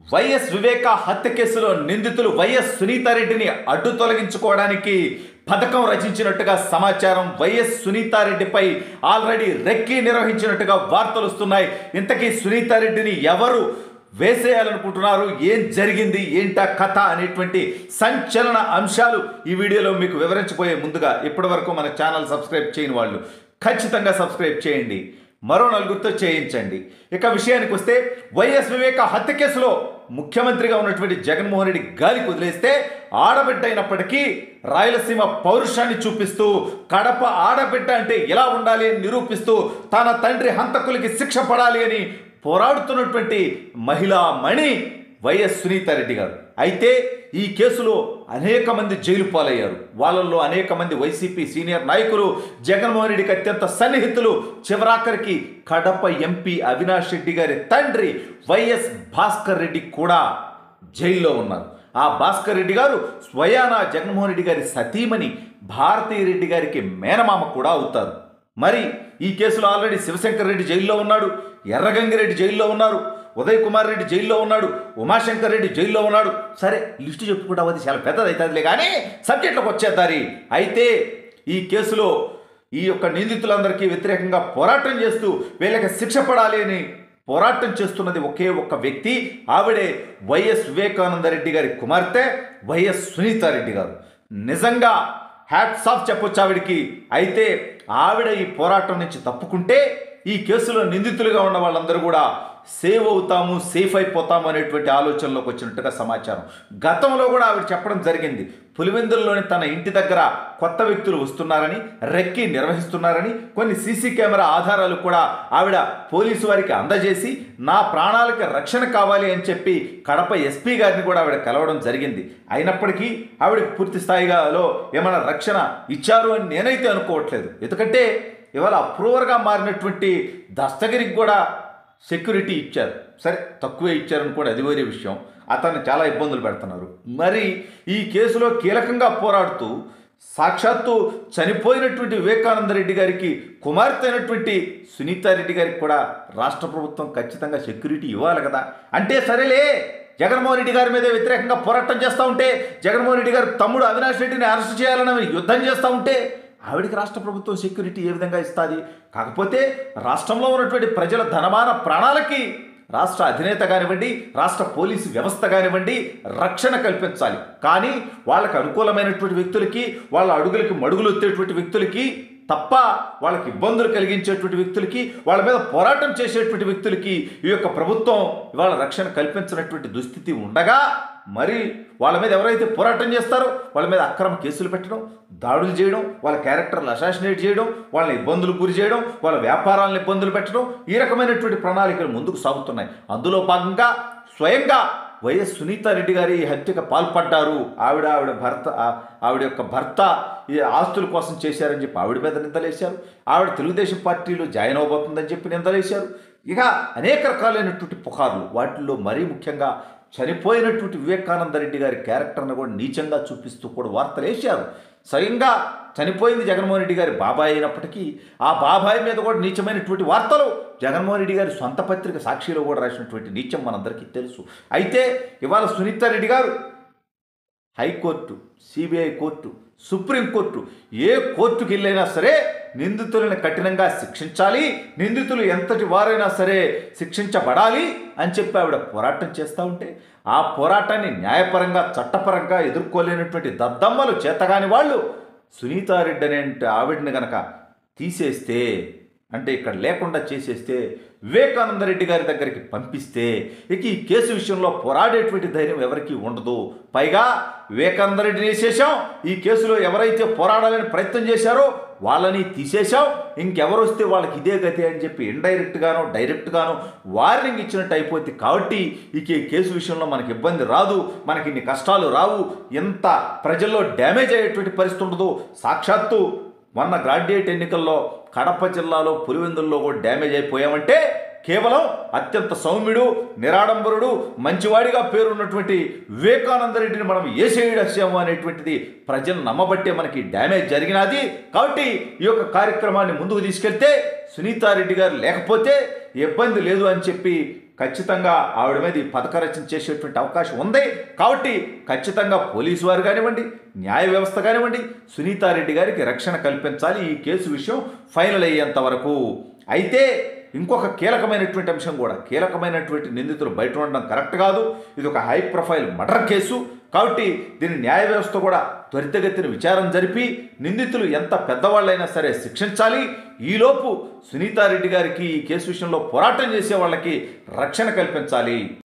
YS వివేక హత్య కేసులో నిందితులు వైఎస్ సునీతారెడ్డిని అడ్డు తొలగించుకోవడానికి పథకం రచించినట్టుగా సమాచారం వైఎస్ సునీతారెడ్డిపై ఆల్రెడీ రెక్కి నిర్వహించినట్టుగా వార్తలు వస్తున్నాయి ఇంతకీ సునీతారెడ్డిని ఎవరు వేసేయాలనుకుంటున్నారు ఏం జరిగింది ఏంటా కథ అనేటువంటి సంచలన అంశాలు ఈ వీడియోలో మీకు వివరించబోయే ముందుగా ఇప్పటి వరకు మన ఛానల్ సబ్స్క్రైబ్ చేయని వాళ్ళు ఖచ్చితంగా సబ్స్క్రైబ్ చేయండి మరో నలుగురితో చేయించండి ఇక విషయానికి వస్తే వైఎస్ వివేక హత్య కేసులో ముఖ్యమంత్రిగా ఉన్నటువంటి జగన్మోహన్ రెడ్డి గాలికి వదిలేస్తే ఆడబిడ్డ అయినప్పటికీ రాయలసీమ పౌరుషాన్ని చూపిస్తూ కడప ఆడబిడ్డ అంటే ఎలా ఉండాలి అని నిరూపిస్తూ తన తండ్రి హంతకులకి శిక్ష పడాలి అని పోరాడుతున్నటువంటి మహిళా మణి వైఎస్ సునీతారెడ్డి గారు అయితే ఈ కేసులో అనేక మంది జైలు పాలయ్యారు వాళ్ళల్లో అనేక మంది వైసీపీ సీనియర్ నాయకులు జగన్మోహన్ రెడ్డికి అత్యంత సన్నిహితులు చివరాఖరికి కడప ఎంపీ అవినాష్ రెడ్డి గారి తండ్రి వైఎస్ భాస్కర్ రెడ్డి కూడా జైల్లో ఉన్నారు ఆ భాస్కర్ రెడ్డి గారు స్వయానా జగన్మోహన్ రెడ్డి గారి సతీమణి భారతీ రెడ్డి గారికి మేనమామ కూడా అవుతారు మరి ఈ కేసులో ఆల్రెడీ శివశంకర్ రెడ్డి జైల్లో ఉన్నాడు ఎర్రగంగిరెడ్డి జైల్లో ఉన్నారు ఉదయ్ కుమార్ రెడ్డి జైల్లో ఉన్నాడు ఉమాశంకర్ రెడ్డి జైల్లో ఉన్నాడు సరే లిస్టు చెప్పుకుంటాం అది చాలా పెద్దది అవుతుందిలే కానీ సబ్జెక్టులకు వచ్చేద్దారి అయితే ఈ కేసులో ఈ యొక్క నిందితులందరికీ వ్యతిరేకంగా పోరాటం చేస్తూ వీళ్ళకి శిక్ష పడాలి అని పోరాటం చేస్తున్నది ఒకే ఒక్క వ్యక్తి ఆవిడే వైఎస్ వివేకానంద రెడ్డి గారి కుమార్తె వైఎస్ సునీతారెడ్డి గారు నిజంగా హ్యాట్స్ ఆఫ్ చెప్పొచ్చు ఆవిడికి అయితే ఆవిడ ఈ పోరాటం నుంచి తప్పుకుంటే ఈ కేసులో నిందితులుగా ఉన్న వాళ్ళందరూ కూడా సేవ్ అవుతాము సేఫ్ అయిపోతాము అనేటువంటి ఆలోచనలోకి వచ్చినట్టుగా సమాచారం గతంలో కూడా ఆవిడ చెప్పడం జరిగింది పులివెందుల్లోని తన ఇంటి దగ్గర కొత్త వ్యక్తులు వస్తున్నారని రెక్కి నిర్వహిస్తున్నారని కొన్ని సీసీ కెమెరా ఆధారాలు కూడా ఆవిడ పోలీసు వారికి అందజేసి నా ప్రాణాలకి రక్షణ కావాలి అని చెప్పి కడప ఎస్పీ గారిని కూడా ఆవిడ కలవడం జరిగింది అయినప్పటికీ ఆవిడకి పూర్తి స్థాయిగాలో ఏమైనా రక్షణ ఇచ్చారు అని నేనైతే అనుకోవట్లేదు ఎందుకంటే ఇవాళ అప్రూవర్గా మారినటువంటి దస్తగిరికి కూడా సెక్యూరిటీ ఇచ్చారు సరే తక్కువే ఇచ్చారని కూడా అది వేరే విషయం అతన్ని చాలా ఇబ్బందులు పెడుతున్నారు మరి ఈ కేసులో కీలకంగా పోరాడుతూ సాక్షాత్తు చనిపోయినటువంటి వివేకానంద రెడ్డి గారికి కుమార్తె అయినటువంటి సునీతారెడ్డి గారికి కూడా రాష్ట్ర ప్రభుత్వం ఖచ్చితంగా సెక్యూరిటీ ఇవ్వాలి కదా అంటే సరేలే జగన్మోహన్ రెడ్డి గారి మీద వ్యతిరేకంగా పోరాటం చేస్తూ ఉంటే జగన్మోహన్ రెడ్డి గారి తమ్ముడు అవినాష్ రెడ్డిని అరెస్ట్ చేయాలని యుద్ధం చేస్తూ ఉంటే ఆవిడికి రాష్ట్ర ప్రభుత్వం సెక్యూరిటీ ఏ విధంగా ఇస్తుంది కాకపోతే రాష్ట్రంలో ఉన్నటువంటి ప్రజల ధనమాన ప్రాణాలకి రాష్ట్ర అధినేత కానివ్వండి రాష్ట్ర పోలీసు వ్యవస్థ కానివ్వండి రక్షణ కల్పించాలి కానీ వాళ్ళకి అనుకూలమైనటువంటి వ్యక్తులకి వాళ్ళ అడుగులకి మడుగులు వచ్చేటువంటి వ్యక్తులకి తప్ప వాళ్ళకి ఇబ్బందులు కలిగించేటువంటి వ్యక్తులకి వాళ్ళ మీద పోరాటం చేసేటువంటి వ్యక్తులకి ఈ యొక్క ప్రభుత్వం ఇవాళ రక్షణ కల్పించినటువంటి దుస్థితి ఉండగా మరి వాళ్ళ మీద ఎవరైతే పోరాటం చేస్తారో వాళ్ళ మీద అక్రమ కేసులు పెట్టడం దాడులు చేయడం వాళ్ళ క్యారెక్టర్లు అసాసినేట్ చేయడం వాళ్ళని ఇబ్బందులు గురి చేయడం వాళ్ళ వ్యాపారాలను ఇబ్బందులు పెట్టడం ఈ రకమైనటువంటి ప్రణాళికలు ముందుకు సాగుతున్నాయి అందులో భాగంగా స్వయంగా వైఎస్ సునీతారెడ్డి గారి ఈ హత్యకు పాల్పడ్డారు ఆవిడ ఆవిడ భర్త ఆ- ఆవిడ యొక్క భర్త ఈ ఆస్తుల కోసం చేశారని చెప్పి ఆవిడ మీద నిందలేశారు ఆవిడ తెలుగుదేశం పార్టీలో జాయిన్ అవబోతుందని చెప్పి నిందలేశారు ఇక అనేక రకాలైనటువంటి పుకార్లు వాటిల్లో మరీ ముఖ్యంగా చనిపోయినటువంటి వివేకానంద రెడ్డి గారి క్యారెక్టర్ను కూడా నీచంగా చూపిస్తూ కూడా వార్తలు వేశారు స్వయంగా చనిపోయింది జగన్మోహన్ రెడ్డి గారి బాబాయ్ అయినప్పటికీ ఆ బాబాయ్ మీద కూడా నీచమైనటువంటి వార్తలు జగన్మోహన్ రెడ్డి గారి సొంత పత్రిక సాక్షిలో కూడా రాసినటువంటి నీచం మనందరికీ తెలుసు అయితే ఇవాళ Sunitha Reddy garu high court CBI court supreme court ఏ కోర్టుకి వెళ్ళైనా సరే నిందితులను కఠినంగా శిక్షించాలి నిందితులు ఎంతటి వారైనా సరే శిక్షించబడాలి అని చెప్పి ఆవిడ పోరాటం చేస్తూ ఉంటే ఆ పోరాటాన్ని న్యాయపరంగా చట్టపరంగా ఎదుర్కోలేనటువంటి దద్దమ్మలు చేతగాని వాళ్ళు సునీతారెడ్డి అనే ఆవిడని గనక తీసేస్తే అంటే ఇక్కడ లేకుండా చేసేస్తే వివేకానంద రెడ్డి గారి దగ్గరికి పంపిస్తే ఇక ఈ కేసు విషయంలో పోరాడేటువంటి ధైర్యం ఎవరికీ ఉండదు పైగా వివేకానంద రెడ్డిని వేసేసాం ఈ కేసులో ఎవరైతే పోరాడాలని ప్రయత్నం చేశారో వాళ్ళని తీసేశాం ఇంకెవరు వస్తే వాళ్ళకి ఇదే గతి అని చెప్పి ఇండైరెక్ట్గానో డైరెక్ట్గానో వార్నింగ్ ఇచ్చినట్టు అయిపోద్ది కాబట్టి ఇక ఈ కేసు విషయంలో మనకి ఇబ్బంది రాదు మనకి ఇన్ని కష్టాలు రావు ఎంత ప్రజల్లో డ్యామేజ్ అయ్యేటువంటి పరిస్థితి ఉండదు సాక్షాత్తు మొన్న గ్రాడ్యుయేట్ ఎన్నికల్లో కడప జిల్లాలో పులివెందుల్లో కూడా డ్యామేజ్ అయిపోయామంటే కేవలం అత్యంత సౌమ్యుడు నిరాడంబరుడు మంచివాడిగా పేరున్నటువంటి వివేకానంద రెడ్డిని మనం ఏసేయడస్యాము అనేటువంటిది ప్రజలు నమ్మబట్టే మనకి డ్యామేజ్ జరిగినది కాబట్టి ఈ యొక్క కార్యక్రమాన్ని ముందుకు తీసుకెళ్తే సునీతారెడ్డి గారు లేకపోతే ఇబ్బంది లేదు అని చెప్పి ఖచ్చితంగా ఆవిడ మీద ఈ పథక రచన చేసేటువంటి అవకాశం ఉంది కాబట్టి ఖచ్చితంగా పోలీసు వారు కానివ్వండి న్యాయ వ్యవస్థ కానివ్వండి సునీతారెడ్డి గారికి రక్షణ కల్పించాలి ఈ కేసు విషయం ఫైనల్ అయ్యేంత వరకు అయితే ఇంకొక కీలకమైనటువంటి అంశం కూడా కీలకమైనటువంటి నిందితులు బయట ఉండడం కరెక్ట్ కాదు ఇది ఒక హై ప్రొఫైల్ మర్డర్ కేసు కాబట్టి దీని న్యాయ వ్యవస్థ కూడా త్వరితగతిన విచారం జరిపి నిందితులు ఎంత పెద్దవాళ్ళైనా సరే శిక్షించాలి ఈలోపు సునీతారెడ్డి గారికి ఈ కేసు విషయంలో పోరాటం చేసే వాళ్ళకి రక్షణ కల్పించాలి